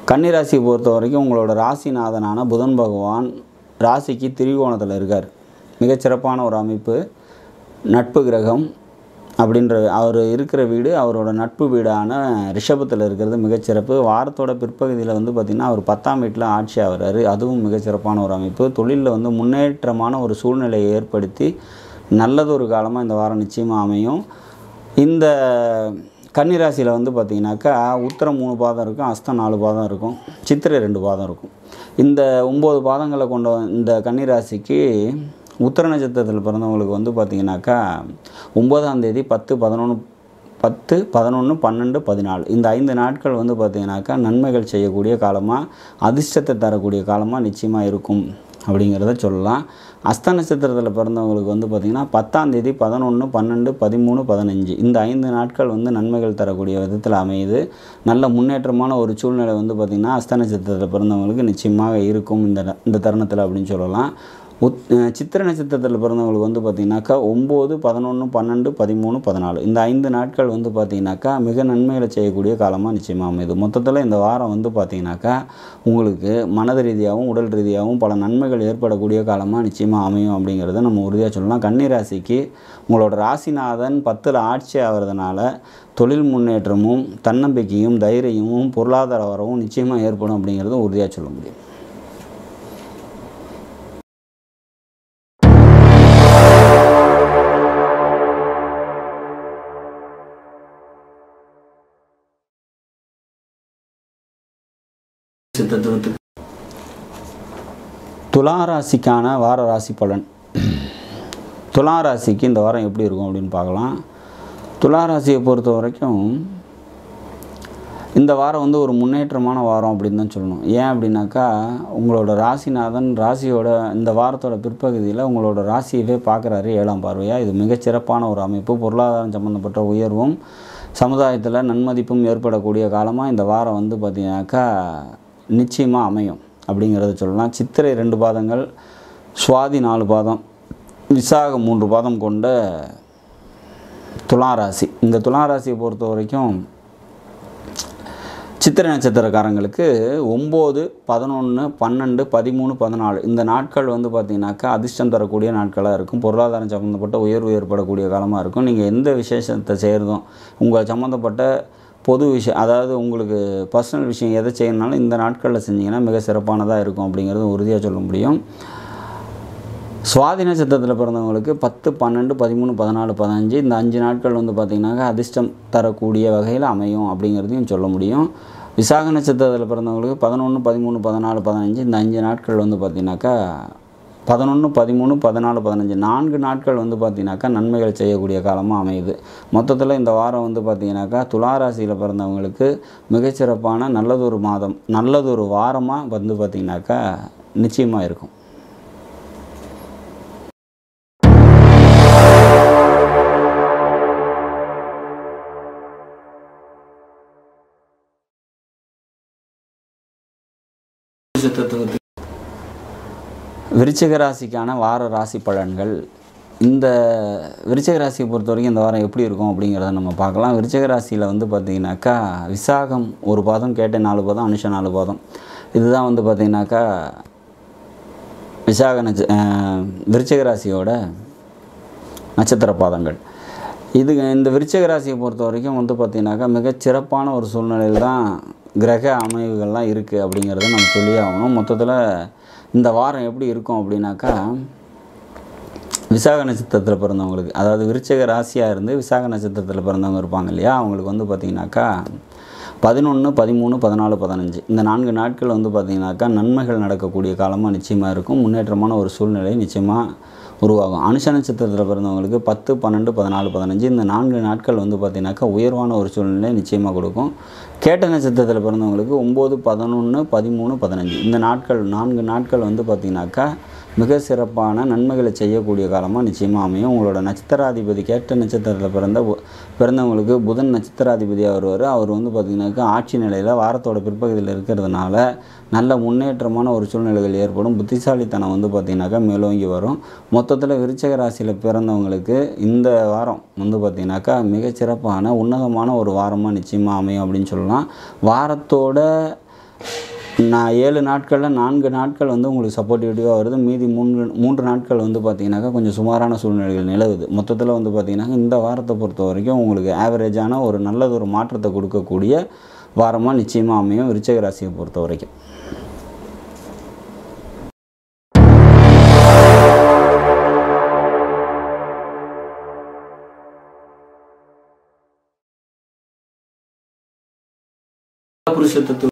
கன்னிராசியை பொறுத்த வரைக்கும் உங்களோட ராசிநாதனான புதன் பகவான் ராசிக்கு திரிகோணத்தில் இருக்கார் மிகச்சிறப்பான ஒரு அமைப்பு நட்பு கிரகம் அப்படின்ற அவர் இருக்கிற வீடு அவரோட நட்பு வீடான ரிஷபத்தில் இருக்கிறது மிகச்சிறப்பு வாரத்தோட பிற்பகுதியில் வந்து பார்த்திங்கன்னா அவர் பத்தாம் வீட்டில் ஆட்சி ஆகிறாரு அதுவும் மிகச்சிறப்பான ஒரு அமைப்பு தொழிலில் வந்து முன்னேற்றமான ஒரு சூழ்நிலையை ஏற்படுத்தி நல்லதொரு காலமாக இந்த வாரம் நிச்சயமாக அமையும் இந்த கன்னிராசியில் வந்து பார்த்திங்கனாக்கா உத்தரம் மூணு பாதம் இருக்கும் அஸ்தம் நாலு பாதம் இருக்கும் சித்திரை ரெண்டு பாதம் இருக்கும் இந்த ஒம்பது பாதங்களை கொண்ட இந்த கன்னிராசிக்கு உத்தர நட்சத்திரத்தில் பிறந்தவங்களுக்கு வந்து பார்த்திங்கனாக்கா ஒம்பதாம் தேதி பத்து பதினொன்று பத்து பதினொன்று பன்னெண்டு பதினாலு இந்த ஐந்து நாட்கள் வந்து பார்த்திங்கனாக்கா நன்மைகள் செய்யக்கூடிய காலமாக அதிர்ஷ்டத்தை தரக்கூடிய காலமாக நிச்சயமாக இருக்கும் அப்படிங்கிறத சொல்லலாம் அஸ்த நட்சத்திரத்தில் பிறந்தவங்களுக்கு வந்து பார்த்திங்கன்னா பத்தாம் தேதி பதினொன்று பன்னெண்டு பதிமூணு பதினஞ்சு இந்த ஐந்து நாட்கள் வந்து நன்மைகள் தரக்கூடிய விதத்தில் அமையுது நல்ல முன்னேற்றமான ஒரு சூழ்நிலை வந்து பார்த்திங்கன்னா அஸ்த நட்சத்திரத்தில் பிறந்தவங்களுக்கு நிச்சயமாக இருக்கும் இந்த இந்த தருணத்தில் அப்படின்னு சொல்லலாம் உத் அஹ் சித்திரை நட்சத்திரத்தில் பிறந்தவங்களுக்கு வந்து பார்த்திங்கனாக்கா ஒம்பது பதினொன்று பன்னெண்டு பதிமூணு பதினாலு இந்த ஐந்து நாட்கள் வந்து பார்த்திங்கனாக்கா மிக நன்மைகளை செய்யக்கூடிய காலமாக நிச்சயமாக அமையுது மொத்தத்தில் இந்த வாரம் வந்து பார்த்திங்கனாக்கா உங்களுக்கு மனது ரீதியாகவும் உடல் ரீதியாகவும் பல நன்மைகள் ஏற்படக்கூடிய காலமாக நிச்சயமாக அமையும் அப்படிங்கிறத நம்ம உறுதியாக சொல்லலாம் கன்னிராசிக்கு உங்களோட ராசிநாதன் பத்தில் ஆட்சி ஆகிறதுனால தொழில் முன்னேற்றமும் தன்னம்பிக்கையும் தைரியமும் பொருளாதார வரவும் நிச்சயமாக ஏற்படும் அப்படிங்கிறத உறுதியாக சொல்ல முடியும் சித்தத்துவத்துக்கு துலா ராசிக்கான வார ராசி பலன் துலா ராசிக்கு இந்த வாரம் எப்படி இருக்கும் அப்படின்னு பார்க்கலாம் துலா ராசியை பொறுத்த வரைக்கும் இந்த வாரம் வந்து ஒரு முன்னேற்றமான வாரம் அப்படின்னு தான் சொல்லணும் ஏன் அப்படின்னாக்கா உங்களோட ராசிநாதன் ராசியோட இந்த வாரத்தோட பிற்பகுதியில் உங்களோட ராசியவே பார்க்குறாரு ஏழாம் பார்வையாக இது மிகச்சிறப்பான ஒரு அமைப்பு பொருளாதாரம் சம்மந்தப்பட்ட உயர்வும் சமுதாயத்தில் நன்மதிப்பும் ஏற்படக்கூடிய காலமாக இந்த வாரம் வந்து பார்த்திங்கனாக்கா நிச்சயமாக அமையும் அப்படிங்கிறத சொல்லலாம் சித்திரை ரெண்டு பாதங்கள் சுவாதி நாலு பாதம் விசாகம் மூன்று பாதம் கொண்ட துளாராசி இந்த துளாராசியை பொறுத்த வரைக்கும் சித்திரை நட்சத்திரக்காரங்களுக்கு ஒம்பது பதினொன்று பன்னெண்டு பதிமூணு பதினாலு இந்த நாட்கள் வந்து பார்த்திங்கனாக்கா அதிர்ஷ்டம் தரக்கூடிய நாட்களாக இருக்கும் பொருளாதாரம் சம்மந்தப்பட்ட உயர்வு ஏற்படக்கூடிய காலமாக இருக்கும் நீங்கள் எந்த விசேஷத்தை செய்கிறதும் உங்கள் சம்மந்தப்பட்ட பொது விஷயம் அதாவது உங்களுக்கு பர்சனல் விஷயம் எதை செய்யணுனாலும் இந்த நாட்களில் செஞ்சீங்கன்னா மிக சிறப்பானதாக இருக்கும் அப்படிங்கிறது உறுதியாக சொல்ல முடியும் சுவாதி நட்சத்திரத்தில் பிறந்தவங்களுக்கு பத்து பன்னெண்டு பதிமூணு பதினாலு பதினஞ்சு இந்த அஞ்சு நாட்கள் வந்து பார்த்திங்கனாக்கா அதிர்ஷ்டம் தரக்கூடிய வகையில் அமையும் அப்படிங்கிறதையும் சொல்ல முடியும் விசாக நட்சத்திரத்தில் பிறந்தவங்களுக்கு பதினொன்று பதிமூணு பதினாலு பதினஞ்சு இந்த அஞ்சு நாட்கள் வந்து பார்த்திங்கனாக்கா பதினொன்று பதிமூணு பதினாலு பதினஞ்சு நான்கு நாட்கள் வந்து பார்த்திங்கனாக்கா நன்மைகள் செய்யக்கூடிய காலமாக அமையுது மொத்தத்தில் இந்த வாரம் வந்து பார்த்திங்கனாக்கா துளாராசியில் பிறந்தவங்களுக்கு மிகச்சிறப்பான நல்லதொரு மாதம் நல்லதொரு வாரமாக வந்து பார்த்திங்கனாக்கா நிச்சயமாக இருக்கும் விருச்சிக ராசிக்கான வார ராசி பலன்கள் இந்த விருச்சிக ராசியை பொறுத்த வரைக்கும் இந்த வாரம் எப்படி இருக்கும் அப்படிங்கிறத நம்ம பார்க்கலாம் விருச்சிக ராசியில் வந்து பார்த்திங்கனாக்கா விசாகம் ஒரு பாதம் கேட்ட நாலு பாதம் அனுஷ நாலு பாதம் இதுதான் வந்து பார்த்திங்கனாக்கா விசாக நட்ச அஹ், விருச்சிக ராசியோட நட்சத்திர பாதங்கள் இது இந்த விருச்சிக ராசியை பொறுத்த வரைக்கும் வந்து பார்த்திங்கனாக்கா மிகச் சிறப்பான ஒரு சூழ்நிலையில் தான் கிரக அமைவுகள்லாம் இருக்குது அப்படிங்கிறத நம்ம சொல்லி ஆகணும் மொத்தத்தில் இந்த வாரம் எப்படி இருக்கும் அப்படின்னாக்கா விசாக நட்சத்திரத்தில் பிறந்தவங்களுக்கு அதாவது விருச்சிக ராசியாக இருந்து விசாக நட்சத்திரத்தில் பிறந்தவங்க இருப்பாங்க இல்லையா அவங்களுக்கு வந்து பார்த்திங்கனாக்கா பதினொன்று பதிமூணு பதினாலு பதினஞ்சு இந்த நான்கு நாட்கள் வந்து பார்த்திங்கனாக்கா நன்மைகள் நடக்கக்கூடிய காலமாக நிச்சயமாக இருக்கும் முன்னேற்றமான ஒரு சூழ்நிலை நிச்சயமாக உருவாகும் அனுஷ நட்சத்திரத்தில் பிறந்தவங்களுக்கு பத்து பன்னெண்டு பதினாலு பதினஞ்சு இந்த நான்கு நாட்கள் வந்து பார்த்திங்கனாக்கா உயர்வான ஒரு சூழ்நிலை நிச்சயமாக கொடுக்கும் கேட்ட நட்சத்திரத்தில் பிறந்தவங்களுக்கு ஒம்பது பதினொன்று பதிமூணு பதினஞ்சு இந்த நாட்கள் நான்கு நாட்கள் வந்து பார்த்திங்கனாக்கா மிக சிறப்பான நன்மைகளை செய்யக்கூடிய காலமாக நிச்சயமாக அமையும் உங்களோட நட்சத்திராதிபதி கேட்ட நட்சத்திரத்தில் பிறந்த பு- பிறந்தவங்களுக்கு புதன் நட்சத்திராதிபதியாக வருவார் அவர் வந்து பார்த்திங்கனாக்கா ஆட்சி நிலையில் வாரத்தோட பிற்பகுதியில் இருக்கிறதுனால நல்ல முன்னேற்றமான ஒரு சூழ்நிலைகள் ஏற்படும் புத்திசாலித்தனம் வந்து பார்த்திங்கனாக்கா மேலோங்கி வரும் மொத்தத்தில் விருச்சிக ராசியில் பிறந்தவங்களுக்கு இந்த வாரம் வந்து பார்த்திங்கனாக்கா மிகச்சிறப்பான உன்னதமான ஒரு வாரமாக நிச்சயமாக அமையும் அப்படின்னு சொல்லலாம் வாரத்தோட நான் ஏழு நாட்களில் நான்கு நாட்கள் வந்து உங்களுக்கு சப்போர்ட்டிவிட்டிவாக வருது மீதி மூன்று மூன்று நாட்கள் வந்து பார்த்திங்கனாக்கா கொஞ்சம் சுமாரான சூழ்நிலைகள் நிலவுது மொத்தத்தில் வந்து பார்த்திங்கனாக்கா இந்த வாரத்தை பொறுத்த வரைக்கும் உங்களுக்கு ஆவரேஜான ஒரு நல்லது ஒரு மாற்றத்தை கொடுக்கக்கூடிய வாரமாக நிச்சயமாக அமையும் விருச்சக ராசியை பொறுத்த வரைக்கும் புருஷத்து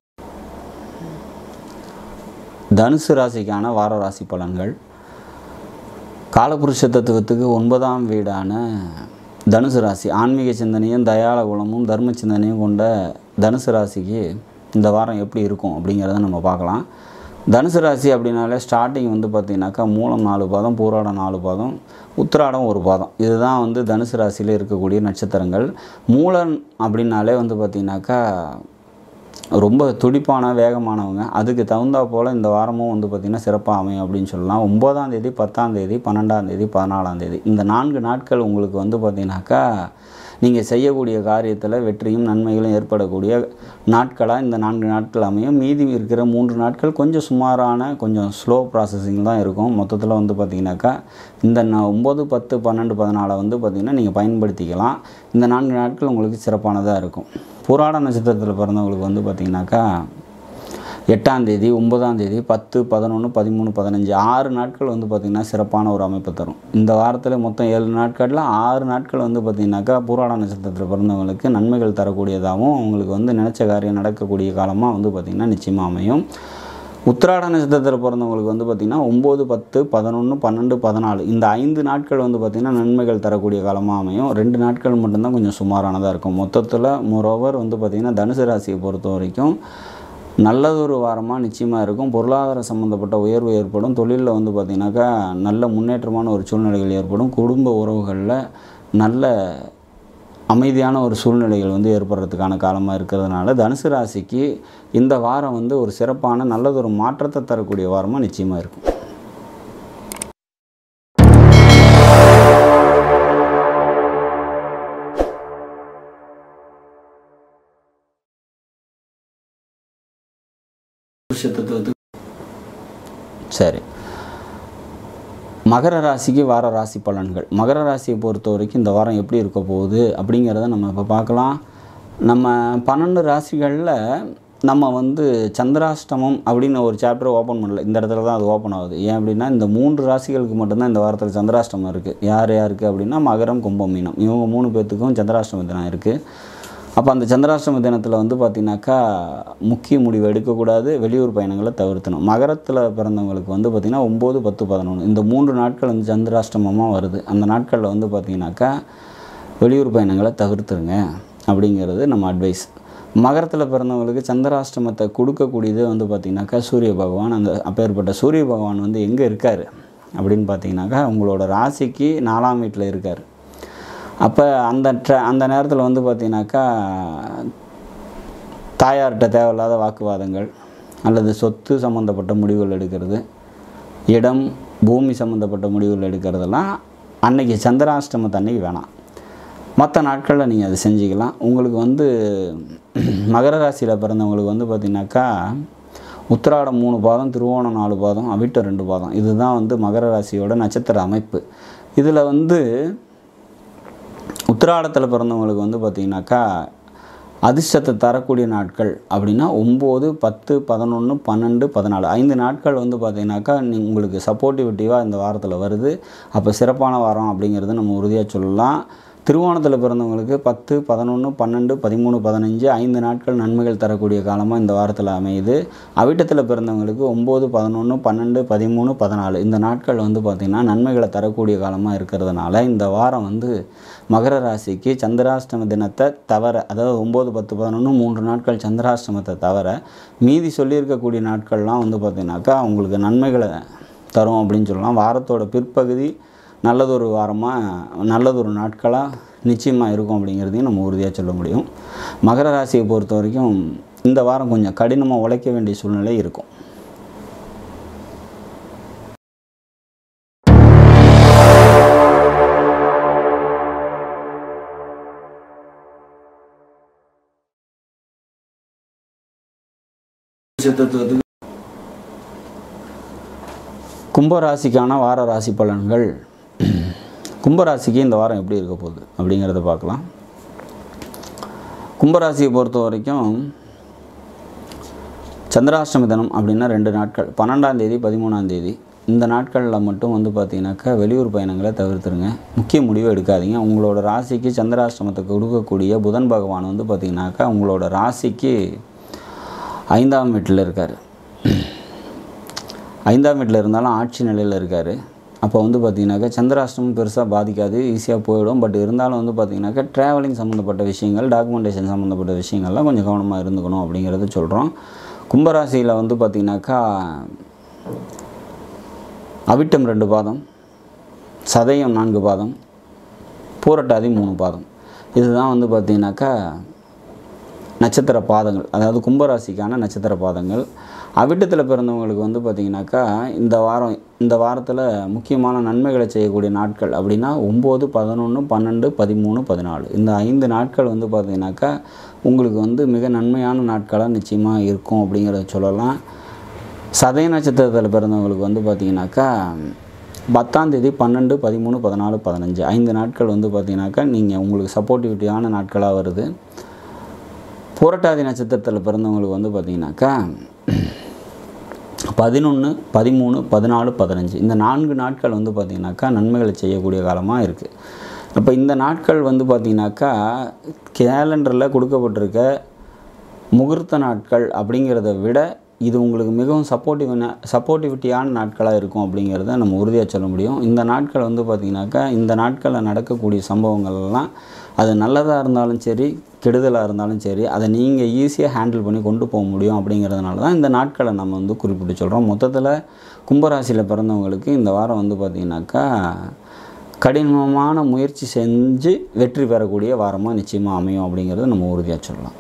தனுசு ராசிக்கான வார ராசி பலன்கள் காலபுருஷ தத்துவத்துக்கு ஒன்பதாம் வீடான தனுசு ராசி ஆன்மீக சிந்தனையும் தயாள குணமும் தர்ம சிந்தனையும் கொண்ட தனுசு ராசிக்கு இந்த வாரம் எப்படி இருக்கும் அப்படிங்கிறத நம்ம பார்க்கலாம் தனுசு ராசி அப்படின்னாலே ஸ்டார்டிங் வந்து பார்த்திங்கனாக்கா மூலம் நாலு பாதம் பூராடம் நாலு பாதம் உத்திராடம் ஒரு பாதம் இதுதான் வந்து தனுசு ராசியில் இருக்கக்கூடிய நட்சத்திரங்கள் மூலம் அப்படின்னாலே வந்து பார்த்திங்கனாக்கா ரொம்ப துடிப்பான வேகமானவங்க அதுக்கு தகுந்தா போல் இந்த வாரமும் வந்து பார்த்திங்கன்னா சிறப்பாக அமையும் அப்படின்னு சொல்லலாம் ஒம்பதாம் தேதி பத்தாம் தேதி பன்னெண்டாம் தேதி பதினாலாம் தேதி இந்த நான்கு நாட்கள் உங்களுக்கு வந்து பார்த்திங்கனாக்கா நீங்கள் செய்யக்கூடிய காரியத்தில் வெற்றியும் நன்மைகளும் ஏற்படக்கூடிய நாட்களாக இந்த நான்கு நாட்கள் அமையும் மீதி இருக்கிற மூன்று நாட்கள் கொஞ்சம் சுமாரான கொஞ்சம் ஸ்லோ ப்ராசஸிங் தான் இருக்கும் மொத்தத்தில் வந்து பார்த்திங்கனாக்கா இந்த ந ஒம்பது பத்து பன்னெண்டு பதினாலை வந்து பார்த்திங்கன்னா நீங்கள் பயன்படுத்திக்கலாம் இந்த நான்கு நாட்கள் உங்களுக்கு சிறப்பானதாக இருக்கும் புராட நட்சத்திரத்தில் பிறந்தவங்களுக்கு வந்து பார்த்திங்கனாக்கா எட்டாம் தேதி ஒன்பதாம் தேதி பத்து பதினொன்று பதிமூணு பதினஞ்சு ஆறு நாட்கள் வந்து பார்த்திங்கன்னா சிறப்பான ஒரு அமைப்பை தரும் இந்த வாரத்தில் மொத்தம் ஏழு நாட்களில் ஆறு நாட்கள் வந்து பார்த்திங்கனாக்கா பூராட நட்சத்திரத்தில் பிறந்தவங்களுக்கு நன்மைகள் தரக்கூடியதாகவும் அவங்களுக்கு வந்து நினச்ச காரியம் நடக்கக்கூடிய காலமாக வந்து பார்த்திங்கன்னா நிச்சயமாக அமையும் உத்திராட நட்சத்திரத்தில் பிறந்தவங்களுக்கு வந்து பார்த்திங்கன்னா ஒம்பது பத்து பதினொன்று பன்னெண்டு பதினாலு இந்த ஐந்து நாட்கள் வந்து பார்த்திங்கன்னா நன்மைகள் தரக்கூடிய காலமாக அமையும் ரெண்டு நாட்கள் மட்டும்தான் கொஞ்சம் சுமாரானதாக இருக்கும் மொத்தத்தில் மோரோவர் வந்து பார்த்திங்கன்னா தனுசு ராசியை பொறுத்த வரைக்கும் நல்லதொரு வாரமாக நிச்சயமாக இருக்கும் பொருளாதார சம்மந்தப்பட்ட உயர்வு ஏற்படும் தொழிலில் வந்து பார்த்திங்கனாக்கா நல்ல முன்னேற்றமான ஒரு சூழ்நிலைகள் ஏற்படும் குடும்ப உறவுகளில் நல்ல அமைதியான ஒரு சூழ்நிலைகள் வந்து ஏற்படுறதுக்கான காலமாக இருக்கிறதுனால தனுசு ராசிக்கு இந்த வாரம் வந்து ஒரு சிறப்பான நல்லதொரு மாற்றத்தை தரக்கூடிய வாரமாக நிச்சயமாக இருக்கும் சரி மகர ராசிக்கு வார ராசி பலன்கள் மகர ராசியை பொறுத்த வரைக்கும் இந்த வாரம் எப்படி இருக்க போகுது அப்படிங்கிறத நம்ம இப்போ பார்க்கலாம் நம்ம பன்னெண்டு ராசிகளில் நம்ம வந்து சந்திராஷ்டமம் அப்படின்னு ஒரு சாப்டர் ஓப்பன் பண்ணல இந்த இடத்துல தான் அது ஓப்பன் ஆகுது ஏன் அப்படின்னா இந்த மூன்று ராசிகளுக்கு மட்டும்தான் இந்த வாரத்தில் சந்திராஷ்டமம் இருக்குது யார் யாருக்கு அப்படின்னா மகரம் கும்பம் மீனம் இவங்க மூணு பேர்த்துக்கும் சந்திராஷ்டம தினம் இருக்குது அப்போ அந்த சந்திராஷ்டம தினத்தில் வந்து பார்த்திங்கனாக்கா முக்கிய முடிவு எடுக்கக்கூடாது வெளியூர் பயணங்களை தவிர்த்தணும் மகரத்தில் பிறந்தவங்களுக்கு வந்து பார்த்திங்கன்னா ஒம்பது பத்து பதினொன்று இந்த மூன்று நாட்கள் வந்து சந்திராஷ்டமமாக வருது அந்த நாட்களில் வந்து பார்த்திங்கனாக்கா வெளியூர் பயணங்களை தவிர்த்துருங்க அப்படிங்கிறது நம்ம அட்வைஸ் மகரத்தில் பிறந்தவங்களுக்கு சந்திராஷ்டமத்தை கொடுக்கக்கூடியது வந்து பார்த்திங்கனாக்கா சூரிய பகவான் அந்த அப்பேற்பட்ட சூரிய பகவான் வந்து எங்கே இருக்கார் அப்படின்னு பார்த்தீங்கன்னாக்கா உங்களோட ராசிக்கு நாலாம் வீட்டில் இருக்கார் அப்போ அந்த ட்ர அந்த நேரத்தில் வந்து பார்த்தீங்கன்னாக்கா தாயார்கிட்ட தேவையில்லாத வாக்குவாதங்கள் அல்லது சொத்து சம்மந்தப்பட்ட முடிவுகள் எடுக்கிறது இடம் பூமி சம்மந்தப்பட்ட முடிவுகள் எடுக்கிறதெல்லாம் அன்னைக்கு சந்திராஷ்டமத்து அன்னைக்கு வேணாம் மற்ற நாட்களில் நீங்கள் அதை செஞ்சுக்கலாம் உங்களுக்கு வந்து மகர ராசியில் பிறந்தவங்களுக்கு வந்து பார்த்திங்கனாக்கா உத்திராடம் மூணு பாதம் திருவோணம் நாலு பாதம் அவிட்டம் ரெண்டு பாதம் இதுதான் வந்து மகர ராசியோட நட்சத்திர அமைப்பு இதில் வந்து உத்திராடத்தில் பிறந்தவங்களுக்கு வந்து பார்த்திங்கனாக்கா அதிர்ஷ்டத்தை தரக்கூடிய நாட்கள் அப்படின்னா ஒம்பது பத்து பதினொன்று பன்னெண்டு பதினாலு ஐந்து நாட்கள் வந்து பார்த்திங்கனாக்கா நீ உங்களுக்கு சப்போர்ட்டிவிட்டிவாக இந்த வாரத்தில் வருது அப்போ சிறப்பான வாரம் அப்படிங்கிறது நம்ம உறுதியாக சொல்லலாம் திருவோணத்தில் பிறந்தவங்களுக்கு பத்து பதினொன்று பன்னெண்டு பதிமூணு பதினஞ்சு ஐந்து நாட்கள் நன்மைகள் தரக்கூடிய காலமாக இந்த வாரத்தில் அமையுது அவிட்டத்தில் பிறந்தவங்களுக்கு ஒம்பது பதினொன்று பன்னெண்டு பதிமூணு பதினாலு இந்த நாட்கள் வந்து பார்த்திங்கன்னா நன்மைகளை தரக்கூடிய காலமாக இருக்கிறதுனால இந்த வாரம் வந்து மகர ராசிக்கு சந்திராஷ்டம தினத்தை தவிர அதாவது ஒம்பது பத்து பதினொன்று மூன்று நாட்கள் சந்திராஷ்டமத்தை தவிர மீதி சொல்லியிருக்கக்கூடிய நாட்கள்லாம் வந்து பார்த்திங்கனாக்கா உங்களுக்கு நன்மைகளை தரும் அப்படின்னு சொல்லலாம் வாரத்தோட பிற்பகுதி நல்லதொரு வாரமாக நல்லதொரு நாட்களாக நிச்சயமாக இருக்கும் அப்படிங்கிறதையும் நம்ம உறுதியாக சொல்ல முடியும் மகர ராசியை பொறுத்த வரைக்கும் இந்த வாரம் கொஞ்சம் கடினமாக உழைக்க வேண்டிய சூழ்நிலை இருக்கும் தத்துவத்துக்கு கும்பராசிக்கான வார ராசி பலன்கள் கும்பராசிக்கு இந்த வாரம் எப்படி இருக்க போகுது அப்படிங்கிறத பார்க்கலாம் கும்பராசியை பொறுத்த வரைக்கும் சந்திராஷ்டமி தினம் அப்படின்னா ரெண்டு நாட்கள் பன்னெண்டாம் தேதி பதிமூணாம் தேதி இந்த நாட்களில் மட்டும் வந்து பார்த்தீங்கன்னாக்கா வெளியூர் பயணங்களை தவிர்த்துருங்க முக்கிய முடிவு எடுக்காதீங்க உங்களோட ராசிக்கு சந்திராஷ்டமத்தை கொடுக்கக்கூடிய புதன் பகவான் வந்து பார்த்தீங்கன்னாக்கா உங்களோட ராசிக்கு ஐந்தாம் வீட்டில் இருக்கார் ஐந்தாம் வீட்டில் இருந்தாலும் ஆட்சி நிலையில் இருக்கார் அப்போ வந்து பார்த்திங்கனாக்கா சந்திராஷ்டமம் பெருசாக பாதிக்காது ஈஸியாக போயிடும் பட் இருந்தாலும் வந்து பார்த்திங்கனாக்கா ட்ராவலிங் சம்மந்தப்பட்ட விஷயங்கள் டாக்குமெண்டேஷன் சம்மந்தப்பட்ட விஷயங்கள்லாம் கொஞ்சம் கவனமாக இருந்துக்கணும் அப்படிங்கிறத சொல்கிறோம் கும்பராசியில் வந்து பார்த்திங்கனாக்கா அவிட்டம் ரெண்டு பாதம் சதயம் நான்கு பாதம் பூரட்டாதி மூணு பாதம் இதுதான் வந்து பார்த்திங்கனாக்கா நட்சத்திர பாதங்கள் அதாவது கும்பராசிக்கான நட்சத்திர பாதங்கள் அவிட்டத்தில் பிறந்தவங்களுக்கு வந்து பார்த்திங்கனாக்கா இந்த வாரம் இந்த வாரத்தில் முக்கியமான நன்மைகளை செய்யக்கூடிய நாட்கள் அப்படின்னா ஒம்பது பதினொன்று பன்னெண்டு பதிமூணு பதினாலு இந்த ஐந்து நாட்கள் வந்து பார்த்திங்கனாக்கா உங்களுக்கு வந்து மிக நன்மையான நாட்களாக நிச்சயமாக இருக்கும் அப்படிங்கிறத சொல்லலாம் சதய நட்சத்திரத்தில் பிறந்தவங்களுக்கு வந்து பார்த்திங்கனாக்கா பத்தாம் தேதி பன்னெண்டு பதிமூணு பதினாலு பதினஞ்சு ஐந்து நாட்கள் வந்து பார்த்திங்கனாக்கா நீங்கள் உங்களுக்கு சப்போர்ட்டிவிட்டியான நாட்களாக வருது புரட்டாதி நட்சத்திரத்தில் பிறந்தவங்களுக்கு வந்து பார்த்திங்கனாக்கா பதினொன்று பதிமூணு பதினாலு பதினஞ்சு இந்த நான்கு நாட்கள் வந்து பார்த்திங்கனாக்கா நன்மைகளை செய்யக்கூடிய காலமாக இருக்குது அப்போ இந்த நாட்கள் வந்து பார்த்திங்கனாக்கா கேலண்டரில் கொடுக்கப்பட்டிருக்க முகூர்த்த நாட்கள் அப்படிங்கிறத விட இது உங்களுக்கு மிகவும் சப்போர்ட்டிவ் சப்போர்ட்டிவிட்டியான நாட்களாக இருக்கும் அப்படிங்கிறத நம்ம உறுதியாக சொல்ல முடியும் இந்த நாட்கள் வந்து பார்த்திங்கனாக்கா இந்த நாட்களில் நடக்கக்கூடிய சம்பவங்கள் எல்லாம் அது நல்லதாக இருந்தாலும் சரி கெடுதலாக இருந்தாலும் சரி அதை நீங்கள் ஈஸியாக ஹேண்டில் பண்ணி கொண்டு போக முடியும் அப்படிங்கிறதுனால தான் இந்த நாட்களை நம்ம வந்து குறிப்பிட்டு சொல்கிறோம் மொத்தத்தில் கும்பராசியில் பிறந்தவங்களுக்கு இந்த வாரம் வந்து பார்த்திங்கனாக்கா கடினமான முயற்சி செஞ்சு வெற்றி பெறக்கூடிய வாரமாக நிச்சயமாக அமையும் அப்படிங்கிறத நம்ம உறுதியாக சொல்லலாம்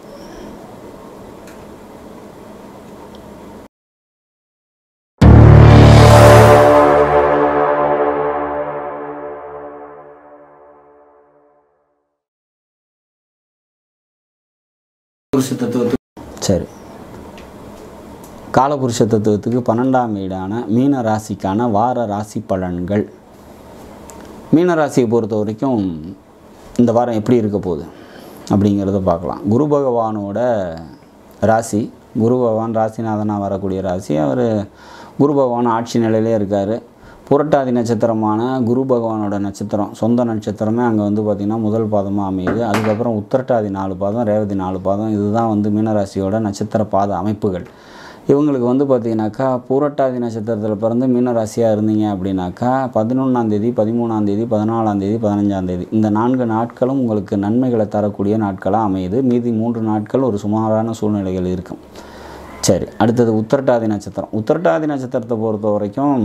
புருஷ தத்துவத்துக்கு சரி காலபுருஷ தத்துவத்துக்கு பன்னெண்டாம் வீடான மீன ராசிக்கான வார ராசி பலன்கள் மீன ராசியை பொறுத்த வரைக்கும் இந்த வாரம் எப்படி இருக்க போகுது அப்படிங்கிறத பார்க்கலாம் குரு பகவானோட ராசி குரு பகவான் ராசிநாதனாக வரக்கூடிய ராசி அவர் குரு பகவான் ஆட்சி நிலையிலே இருக்கார் புரட்டாதி நட்சத்திரமான குரு பகவானோட நட்சத்திரம் சொந்த நட்சத்திரமே அங்கே வந்து பார்த்திங்கன்னா முதல் பாதமாக அமையுது அதுக்கப்புறம் உத்திரட்டாதி நாலு பாதம் ரேவதி நாலு பாதம் இதுதான் வந்து மீனராசியோட நட்சத்திர பாத அமைப்புகள் இவங்களுக்கு வந்து பார்த்திங்கனாக்கா பூரட்டாதி நட்சத்திரத்தில் பிறந்து மீனராசியாக இருந்தீங்க அப்படின்னாக்கா பதினொன்றாந்தேதி பதிமூணாந்தேதி பதினாலாந்தேதி பதினஞ்சாந்தேதி இந்த நான்கு நாட்களும் உங்களுக்கு நன்மைகளை தரக்கூடிய நாட்களாக அமையுது மீதி மூன்று நாட்கள் ஒரு சுமாரான சூழ்நிலைகள் இருக்கும் சரி அடுத்தது உத்திரட்டாதி நட்சத்திரம் உத்திரட்டாதி நட்சத்திரத்தை பொறுத்த வரைக்கும்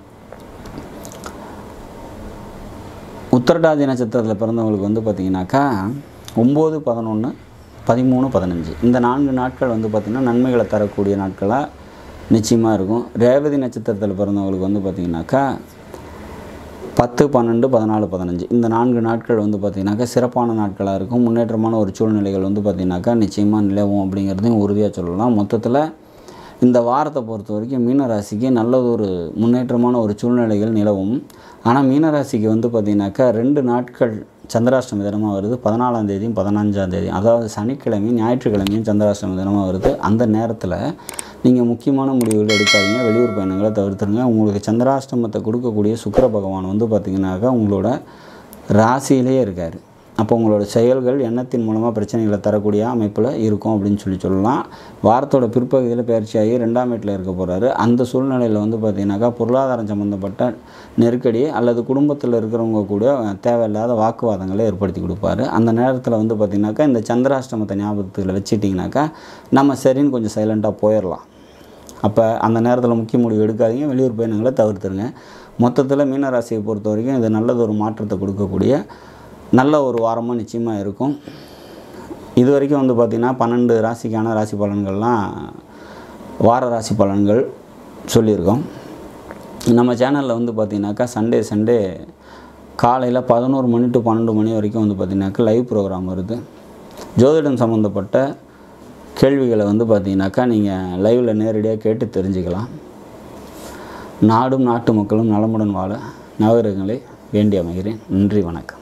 உத்திரட்டாதி நட்சத்திரத்தில் பிறந்தவங்களுக்கு வந்து பார்த்திங்கனாக்கா ஒம்பது பதினொன்று பதிமூணு பதினஞ்சு இந்த நான்கு நாட்கள் வந்து பார்த்திங்கன்னா நன்மைகளை தரக்கூடிய நாட்களாக நிச்சயமாக இருக்கும் ரேவதி நட்சத்திரத்தில் பிறந்தவங்களுக்கு வந்து பார்த்திங்கனாக்கா பத்து பன்னெண்டு பதினாலு பதினஞ்சு இந்த நான்கு நாட்கள் வந்து பார்த்திங்கனாக்கா சிறப்பான நாட்களாக இருக்கும் முன்னேற்றமான ஒரு சூழ்நிலைகள் வந்து பார்த்திங்கனாக்கா நிச்சயமாக நிலவும் அப்படிங்கிறதையும் உறுதியாக சொல்லலாம் மொத்தத்தில் இந்த வாரத்தை பொறுத்த வரைக்கும் மீனராசிக்கு நல்லதொரு முன்னேற்றமான ஒரு சூழ்நிலைகள் நிலவும் ஆனால் மீனராசிக்கு வந்து பார்த்திங்கனாக்கா ரெண்டு நாட்கள் சந்திராஷ்டமி தினமாக வருது பதினாலாம் தேதியும் பதினஞ்சாம் தேதியும் அதாவது சனிக்கிழமையும் ஞாயிற்றுக்கிழமையும் சந்திராஷ்டமி தினமாக வருது அந்த நேரத்தில் நீங்கள் முக்கியமான முடிவுகள் எடுக்காதீங்க வெளியூர் பயணங்களை தவிர்த்துருங்க உங்களுக்கு சந்திராஷ்டமத்தை கொடுக்கக்கூடிய சுக்கிர பகவான் வந்து பார்த்திங்கனாக்கா உங்களோட ராசியிலே இருக்கார் அப்போ உங்களோட செயல்கள் எண்ணத்தின் மூலமாக பிரச்சனைகளை தரக்கூடிய அமைப்பில் இருக்கும் அப்படின்னு சொல்லி சொல்லலாம் வாரத்தோட பிற்பகுதியில் பயிற்சியாகி ரெண்டாம் வீட்டில் இருக்க போகிறாரு அந்த சூழ்நிலையில் வந்து பார்த்திங்கனாக்கா பொருளாதாரம் சம்மந்தப்பட்ட நெருக்கடி அல்லது குடும்பத்தில் இருக்கிறவங்க கூட தேவையில்லாத வாக்குவாதங்களை ஏற்படுத்தி கொடுப்பாரு அந்த நேரத்தில் வந்து பார்த்திங்கனாக்கா இந்த சந்திராஷ்டமத்தை ஞாபகத்தில் வச்சுட்டிங்கனாக்கா நம்ம சரின்னு கொஞ்சம் சைலண்ட்டாக போயிடலாம் அப்போ அந்த நேரத்தில் முக்கிய முடிவு எடுக்காதீங்க வெளியூர் பயணங்களை தவிர்த்துருங்க மொத்தத்தில் மீனராசியை பொறுத்த வரைக்கும் இது நல்லதொரு மாற்றத்தை கொடுக்கக்கூடிய நல்ல ஒரு வாரமாக நிச்சயமாக இருக்கும் இது வரைக்கும் வந்து பார்த்திங்கன்னா பன்னெண்டு ராசிக்கான ராசி பலன்கள்லாம் வார ராசி பலன்கள் சொல்லியிருக்கோம் நம்ம சேனலில் வந்து பார்த்திங்கனாக்கா சண்டே சண்டே காலையில் பதினோரு மணி டு பன்னெண்டு மணி வரைக்கும் வந்து பார்த்திங்கனாக்கா லைவ் ப்ரோக்ராம் வருது ஜோதிடம் சம்மந்தப்பட்ட கேள்விகளை வந்து பார்த்தீங்கன்னாக்கா நீங்கள் லைவில் நேரடியாக கேட்டு தெரிஞ்சுக்கலாம் நாடும் நாட்டு மக்களும் நலமுடன் வாழ நவகிரகங்களை வேண்டி அமைகிறேன் நன்றி வணக்கம்